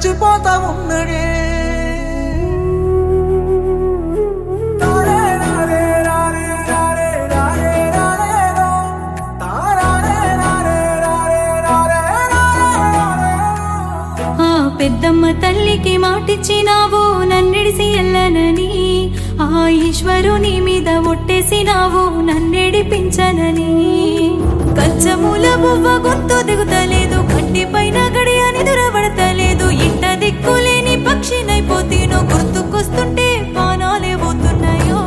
చచ్చిపోతా ఉన్నడే తారే రారే రారే రారే రారే రారేరో. తారారే రారే రారే రారే రారేరో. ఆ పెద్దమ్మ తల్లికి మాటిచ్చినావు నన్నిడిసి ఎల్లనని ఆ ఈశ్వరుని మీద ఒట్టేసినావు నన్నెడిపించనని కచ్చమూల బువ్వ గొంతు దిగుతలేదు కంటి పైన గడియ నిదురబడతలేదు ఇంట దిక్కులేని పక్షినైపోతేనో గుర్తుకొస్తుంటే పానాలే పోతున్నాయో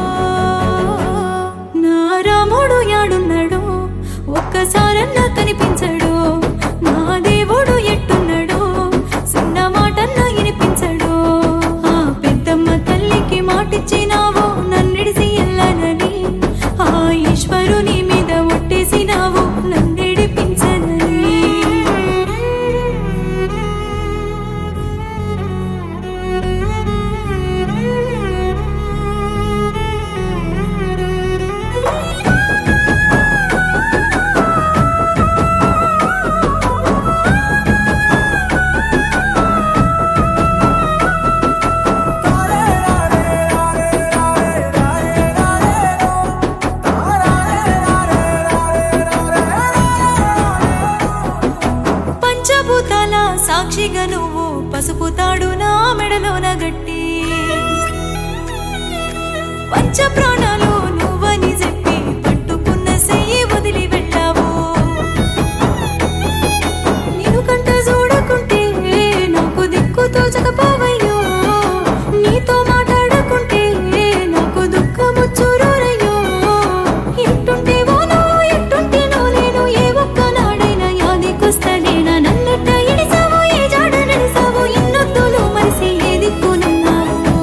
నా రాముడు యాడున్నాడు ఒక్కసారన్నా కనిపించడు నా దేవుడు ఎట్టున్నాడు చిన్న మాటన్నా వినిపించడు ఆ పెద్దమ్మ తల్లికి మాటిచ్చినావు నన్నిడిసి ఎల్లనని ఆ ఈశ్వరుని మీద ఒట్టేసినావు నన్నెడిపించనని తారే రారే రారే రారే రారే రారేరో. తారారే రారే రారే రారే రారేరో. పంచభూతాల సాక్షిగా నువ్వు పసుపు తాడు నా మెడలోన గట్టి పంచ ప్రాణాలు నువ్వని చెప్పి పట్టుకున్న సెయ్యి వదిలి వెళ్ళావు నేను కంట చూడకుంటే నాకు దిక్కు తోచకపోవయ్యో నీతో మాట్లాడకుంటే నాకు దుఃఖము చూరయ్యో ఎట్టుంటేవో నువ్వు ఎట్టుంటేనో నేను ఏ ఒక్క నాడైనా యాదికొస్తలేనా నన్నట్ట ఇడిసావు ఏ జాడ నడిసావు ఇన్నొద్దులు మరిసి ఏ దిక్కునున్నావు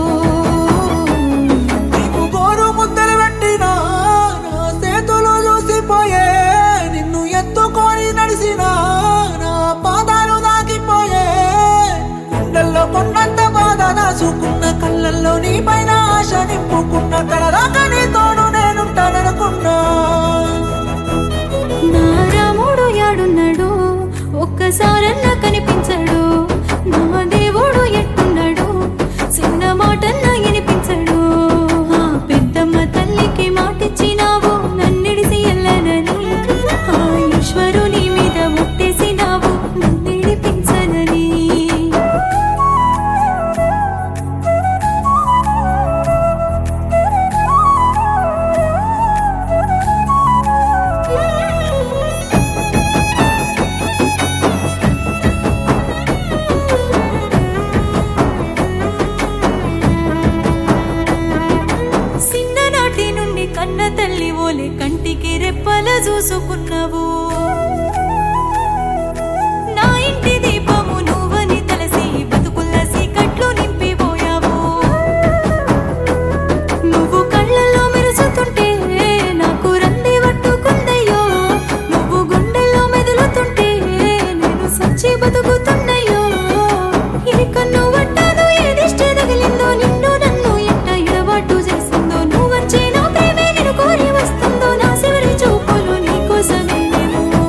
నీకు గోరు ముద్దలు పెట్టినా నా చేతులు చూసిపోయే నిన్ను ఎత్తుకొని నడిసినా నా పాదాలు దాకిపోయే గుండెల్లో కొన్నంత బాధ దాచుకున్న కళ్ళల్లో నీ పైన ఆశ నింపుకున్న కలదాకా నీతోడు నేనుంటాననుకున్నా నా రాముడు యాడున్నాడు ఒక్కసారన్న కనిపించడు నా దేవుడు ఎట్టున్నాడు చిన్న మాటన్న వినిపించడు ఆ పెద్దమ్మ తల్లికి మాటిచ్చినావు నన్నిడిసి ఎల్లనని ఆ ఈశ్వరుని మీద ముట్టేసినావు నన్నిడిపించనని చిన్ననాటి నుండి కన్న తల్లి ఓలే కంటికి రెప్పల చూసుకున్నావు నా ఇంటి దీపము నువ్వని తలసి బతుకుల్ల సీకట్లు నింపిపోయావు నువ్వు కళ్ళల్లో మెరుసుతుంటే నాకు రంది పట్టుకుందయ్యో నువ్వు గుండెల్లో మెదులుతుంటే నేను సచ్చి బతుకుతున్నయ్యో ఇది కన్ను పట్టదు ఏ దిష్టి తగిలిందో నిన్ను నన్ను ఎట్ట ఎడబాటు చేసిందో నువ్వు వచ్చే నా ప్రేమే నేను కోరి వస్తుందో నా చివరి చూపులు నీకోసమే నేను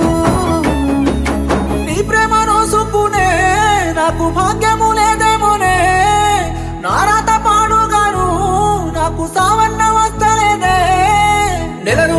నీ ప్రేమ నోసుకునే నాకు భాగ్యము లేదేమోనే నారాత పాడుగాను నాకు సావన్న వస్తలేదే నెల